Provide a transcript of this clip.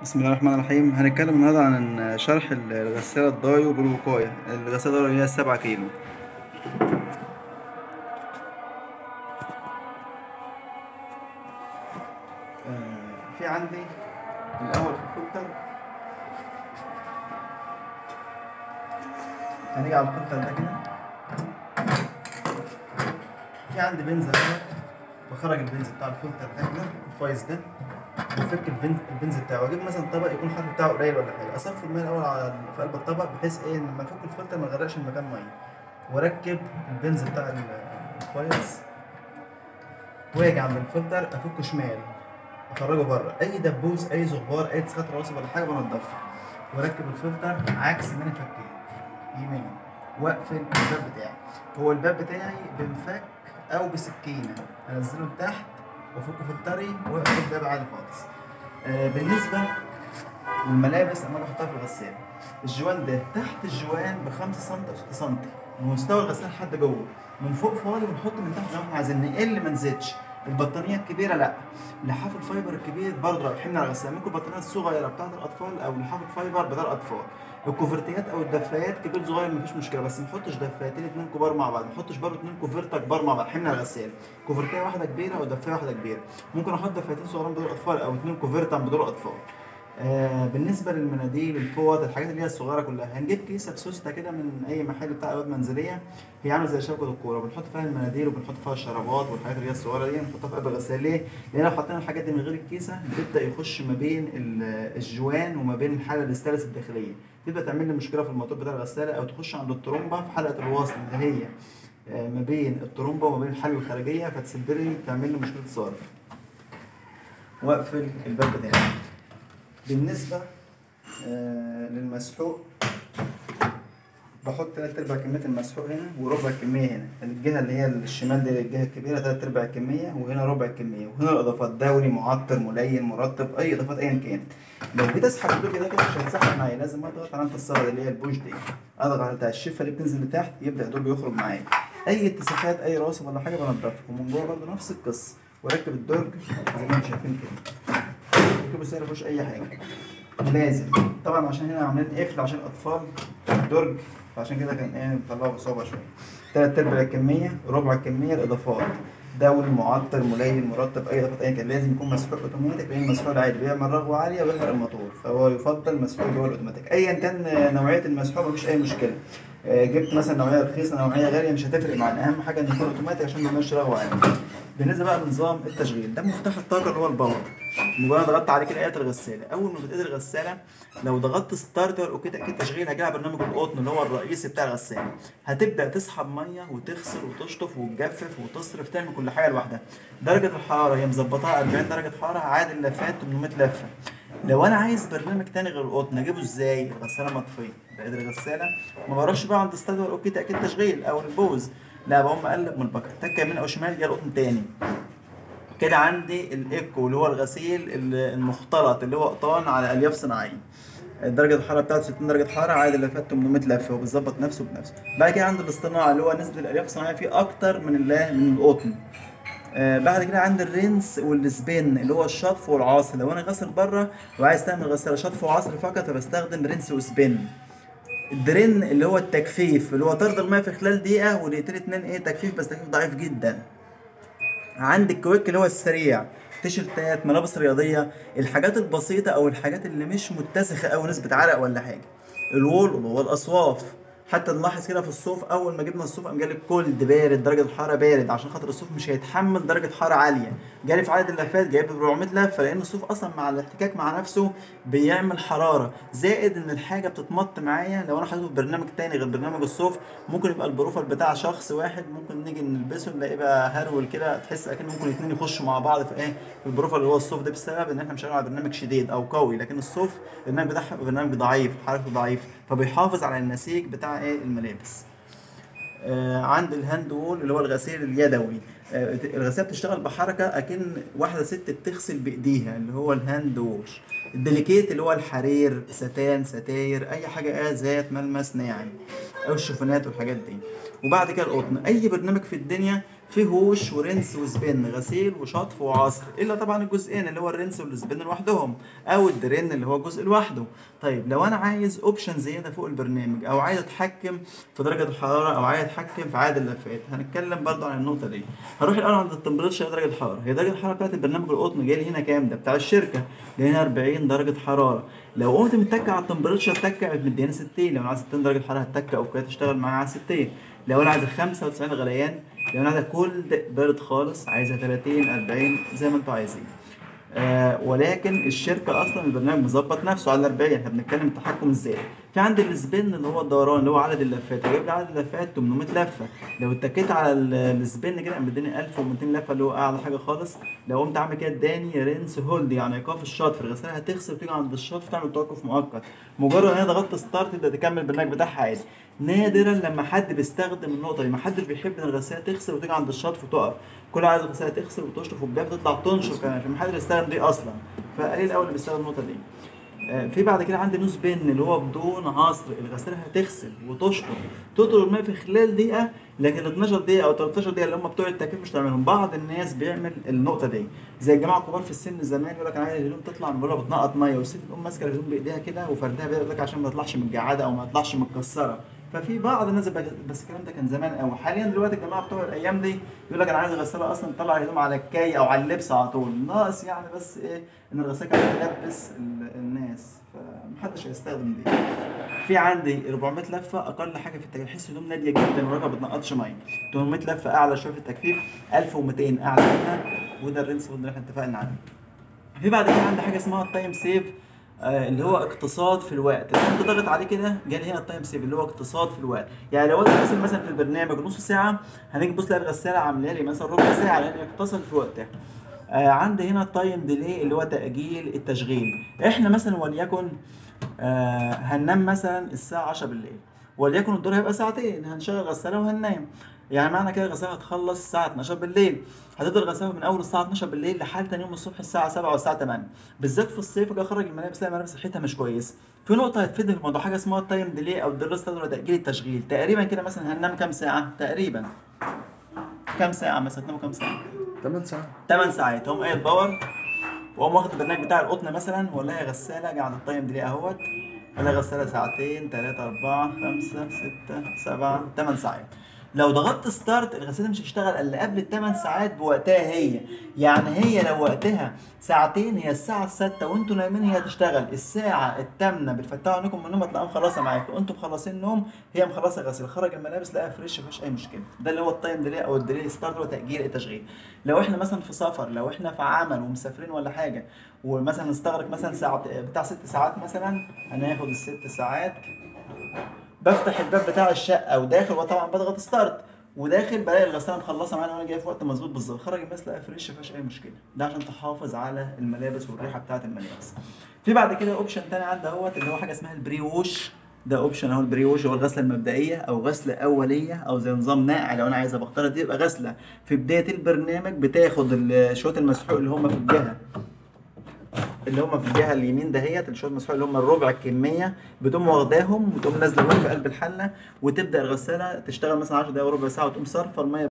بسم الله الرحمن الرحيم هنتكلم النهارده عن شرح الغسالة الدايو بالوقاية الغسالة الدايو اللي هي السبعة كيلو آه، في عندي الأول في الفلتر هنيجي على الفلتر ده كده في عندي بنز اهوت بخرج البنز بتاع الفلتر ده كده الفايز ده بفك البنز البنز بتاعه واجيب مثلا طبق يكون الحجم بتاعه قليل ولا حاجه اصفي الميه الاول على في قلب الطبق بحيث ايه لما افك الفلتر ما يغرقش المكان ميه واركب البنز بتاع ال- الفايز واجي عند الفلتر افكه شمال اخرجه بره اي دبوس اي زغبار اي تسخات رواسب ولا حاجه بنضفها واركب الفلتر عكس ما انا فكيت يمين واقفل الباب بتاعي هو الباب بتاعي بمفك او بسكينه انزله لتحت وافك فلتري واقفل الباب عادي خالص آه بالنسبه للملابس اما بحطها في الغساله الجوان ده تحت الجوان ب 5 سم او 6 سم من مستوى الغسالة لحد جوه من فوق فاضي ونحط من تحت زي ما احنا عايزين نقل ما نزيدش البطانيه الكبيره لا لحاف الفايبر الكبير برضه رايحين على الغساله ممكن البطانيه الصغيره بتاعت الاطفال او لحاف الفايبر بتاع الاطفال الكوفرتيات او الدفايات كبير صغير مفيش مشكله بس ما نحطش دفايتين اتنين كبار مع بعض ما نحطش برضه اتنين كوفرته كبار مع بعض حمل على الغساله كوفرتيه واحده كبيره ودفايه واحده كبيره ممكن احط دفايتين صغيرين بدول الاطفال او اتنين كوفرتا بدول الاطفال آه بالنسبه للمناديل الفوط الحاجات اللي هي الصغيره كلها هنجيب كيسه بسوسته كده من اي محل بتاع ادوات منزليه هي عامله زي شبكه الكوره بنحط فيها المناديل وبنحط فيها الشرابات والحاجات اللي هي الصغيره دي نحطها في قلب الغساله ليه؟ لان لو حطينا الحاجات دي من غير الكيسه بتبدا يخش ما بين ال- الجوان وما بين الحاله الاستانلس الداخليه تبدا تعمل لي مشكله في الموتور بتاع الغساله او تخش عند الترومبه في حلقه الوصل اللي هي آه، ما بين الترومبه وما بين الحله الخارجيه فتسبب لي تعمل لي مشكله صرف واقفل الباب بتاعي بالنسبه آه، للمسحوق بحط تلات ارباع كمية المسحوق هنا وربع الكمية هنا الجهة اللي هي الشمال دي الجهة الكبيرة تلات ارباع الكمية وهنا ربع الكمية وهنا الاضافات دوري معطر ملين مرطب اي اضافات ايا كانت لو جيت اسحب الدوج ده كده مش هيتسحب معايا لازم اضغط علامة الصاغة اللي هي البوش دي اضغط على بتاع الشفة اللي بتنزل لتحت يبدأ الدوج يخرج معايا اي اتساخات اي رواسب ولا حاجة بنضفها ومن جوه برضه نفس القصة واركب الدرج زي ما انتم شايفين كده ركبه سهل مفيهوش اي حاجة لازم طبعا عشان هنا عاملين قفل عشان الاطفال درج فعشان كده كان ايه مطلعه بصعوبه شويه تلات ارباع الكميه ربع الكميه الاضافات دوري معطر ملين مرطب اي اضافات ايا كان لازم يكون مسحوق اوتوماتيك لان المسحوق العادي بيعمل رغوه عاليه ويحرق الموتور فهو يفضل مسحوق اللي هو الاوتوماتيك ايا كان نوعيه المسحوق مفيش اي مشكله آه، جبت مثلا نوعيه رخيصه نوعيه غاليه مش هتفرق معانا اهم حاجه ان يكون اوتوماتيك عشان ما يعملش رغوه عاليه بالنسبه بقى لنظام التشغيل ده مفتاح الطاقه اللي هو الباور مجرد ضغطت عليه كده لقيت الغساله اول ما بتقيد الغساله لو ضغطت ستارتر وكده اكيد تشغيل هيجي على برنامج القطن اللي هو الرئيسي بتاع الغساله هتبدا تسحب ميه وتغسل وتشطف وتجفف وتصرف تعمل كل حاجه لوحدها درجه الحراره هي مظبطاها 40 درجه حراره عادي اللفات 800 لفه لو انا عايز برنامج تاني غير القطن اجيبه ازاي الغساله مطفيه بقيت الغساله ما بروحش بقى عند ستارتر اوكي تاكيد تشغيل او البوز لا بقوم اقلب من البكر تكه يمين او شمال جه القطن تاني كده عندي الايكو اللي هو الغسيل المختلط اللي هو قطان على الياف صناعيه درجة الحرارة بتاعته 60 درجة حرارة عادي لفات 800 لفة وبيظبط نفسه بنفسه. بعد كده عندي الاصطناعي اللي هو نسبة الألياف الصناعية فيه أكتر من الله من القطن. آه بعد كده عندي الرينس والسبين اللي هو الشطف والعصر لو انا غسل بره وعايز تعمل غسالة شطف وعصر فقط فبستخدم رينس وسبين. الدرين اللي هو التجفيف اللي هو طرد الماء في خلال دقيقة ودقيقتين اتنين ايه تجفيف بس تجفيف ضعيف جدا. عندك كويك اللي هو السريع تيشرتات ملابس رياضيه الحاجات البسيطه او الحاجات اللي مش متسخه او نسبه عرق ولا حاجه الوول اللي هو الاصواف حتى نلاحظ كده في الصوف اول ما جبنا الصوف قام جالي كولد بارد درجه الحراره بارد عشان خاطر الصوف مش هيتحمل درجه حراره عاليه جالي في عدد اللفات جايب ب 400 لفه لان الصوف اصلا مع الاحتكاك مع نفسه بيعمل حراره زائد ان الحاجه بتتمط معايا لو انا حاططه في برنامج تاني غير برنامج الصوف ممكن يبقى البروفايل بتاع شخص واحد ممكن نيجي نلبسه نلاقيه بقى هرول كده تحس اكن ممكن اتنين يخشوا مع بعض في ايه في البروفايل اللي هو الصوف ده بسبب ان احنا شغالين على برنامج شديد او قوي لكن الصوف البرنامج بتاعها برنامج ضعيف حركته ضعيف فبيحافظ على النسيج بتاع ايه الملابس آه عند الهاند وول اللي هو الغسيل اليدوي آه الغسالة بتشتغل بحركة أكن واحدة ست بتغسل بإيديها اللي هو الهاند ووش الديليكيت اللي هو الحرير ستان ستاير أي حاجة آه ذات ملمس ناعم أو الشوفانات والحاجات دي وبعد كده القطن أي برنامج في الدنيا فيهوش ورنس وسبن غسيل وشطف وعصر الا طبعا الجزئين اللي هو الرنس والسبن لوحدهم او الدرين اللي هو جزء لوحده طيب لو انا عايز اوبشن زياده فوق البرنامج او عايز اتحكم في درجه الحراره او عايز اتحكم في عدد اللفات هنتكلم برضو عن النقطه دي هروح الاول عند التمبريتشر درجه الحراره هي درجه الحراره بتاعت البرنامج القطن جاي لي هنا كام ده بتاع الشركه جاي هنا 40 درجه حراره لو قمت متكه على التمبريتشر تكه قامت مدياني 60 لو انا عايز 60 درجه حراره هتكه او كده تشتغل معايا على 60 لو انا عايز 95 غليان لو انا عايز كل بارد خالص عايزها 30 40 زي ما انتوا عايزين آه ولكن الشركه اصلا البرنامج مظبط نفسه على 40 احنا بنتكلم التحكم ازاي في عندي السبن اللي هو الدوران اللي هو عدد اللفات هجيب لي عدد اللفات 800 لفه لو اتكيت على ال- السبن كده قام مديني 1200 لفه اللي هو اعلى حاجه خالص لو قمت عامل كده اداني رينس هولد يعني ايقاف الشطف الغساله هتغسل وتيجي عند الشطف تعمل توقف مؤقت مجرد ان هي ضغطت ستارت تبدا تكمل البرنامج بتاعها عادي نادرا لما حد بيستخدم النقطه دي ما حدش بيحب ان الغساله تغسل وتيجي عند الشطف وتقف كل عايز الغساله تغسل وتشطف وبدايه بتطلع تنشر كمان في محدش بيستخدم دي اصلا فقليل قوي اللي بيستخدم النقطه دي آه، في بعد كده عندي نوز بن اللي هو بدون عصر الغساله هتغسل وتشطف تطرد الماء في خلال دقيقه لكن ال 12 دقيقه او 13 دقيقه اللي هم بتوع التكييف مش تعملهم بعض الناس بيعمل النقطه دي زي الجماعه الكبار في السن زمان يقول لك انا عايز الهدوم تطلع من بره بتنقط ميه والست تقوم ماسكه الهدوم بايديها كده وفردها بيقول لك عشان ما تطلعش متجعده او ما تطلعش متكسره ففي بعض الناس بقى- بس الكلام ده كان زمان قوي حاليا دلوقتي الجماعه بتوع الايام دي يقول لك انا عايز الغساله اصلا تطلع الهدوم على الكاي او على اللبس على طول ناقص يعني بس ايه ان الغساله كانت تلبس ال- الناس فمحدش هيستخدم دي في عندي 400 لفه اقل حاجه في التكييف بحس هدوم ناديه جدا ورقبه ما بتنقطش ميه 800 لفه اعلى شويه في التكييف 1200 اعلى منها وده الرنس اللي احنا اتفقنا عليه في بعد كده عندي حاجه اسمها التايم سيف آه، اللي هو اقتصاد في الوقت لو انت ضاغط عليه كده جالي هنا التايم سيف اللي هو اقتصاد في الوقت يعني لو انا مثلا مثلا في البرنامج نص ساعه هنيجي نبص نلاقي الغساله عامله لي مثلا ربع ساعه لان اقتصد في وقتها آه عندي هنا التايم ديلي اللي هو تاجيل التشغيل احنا مثلا وليكن آه هننام مثلا الساعه 10 بالليل وليكن الدور هيبقى ساعتين هنشغل غساله وهننام يعني معنى كده الغساله هتخلص الساعه 12 بالليل هتفضل غساله من اول الساعه 12 بالليل لحد تاني يوم الصبح الساعه 7 او الساعه 8 بالذات في الصيف اجي اخرج الملابس الاقي الملابس ريحتها مش كويسه في نقطه هتفيدني في الموضوع حاجه اسمها التايم ديلي او الدراسه تقدر تاجيل التشغيل تقريبا كده مثلا هننام كام ساعه تقريبا كام ساعه مثلا تناموا كام ساعه 8 ساعات 8 ساعات هم قايل باور واقوم واخد البرنامج بتاع القطن مثلا والاقي غساله اجي على التايم ديلي اهوت الاقي غساله ساعتين 3 4 5 6 7 8 ساعات لو ضغطت ستارت الغساله مش هتشتغل الا قبل الثمان ساعات بوقتها هي يعني هي لو وقتها ساعتين هي الساعه السادسه وانتوا نايمين هي هتشتغل الساعه الثامنه بتفتحوا عينكم من النوم هتلاقوها مخلصه معاكم انتوا مخلصين نوم هي مخلصه غسيل خرج الملابس لقاها فريش مفيش اي مشكله ده اللي هو التايم ديلي او الديلي ستارت هو تاجيل التشغيل لو احنا مثلا في سفر لو احنا في عمل ومسافرين ولا حاجه ومثلا نستغرق مثلا ساعه بتاع ست ساعات مثلا هناخد الست ساعات بفتح الباب بتاع الشقه وداخل وطبعا بضغط ستارت وداخل بلاقي الغساله مخلصه معانا وانا جاي في وقت مظبوط بالظبط خرج الملابس لقى فريش مفيهاش اي مشكله ده عشان تحافظ على الملابس والريحه بتاعه الملابس في بعد كده اوبشن تاني عندي اهوت اللي هو حاجه اسمها البري ووش ده اوبشن اهو البري ووش هو الغسله المبدئيه او غسله اوليه او زي نظام ناقع لو انا عايز ابختار دي يبقى غسله في بدايه البرنامج بتاخد الشوط المسحوق اللي هم في الجهه اللي هم في الجهه اليمين دهيت الشوط المسحوق اللي هم الربع الكميه بتقوم واخداهم وتقوم نازله بيهم في قلب الحله وتبدا الغساله تشتغل مثلا 10 دقايق وربع ساعه وتقوم صارفه الميه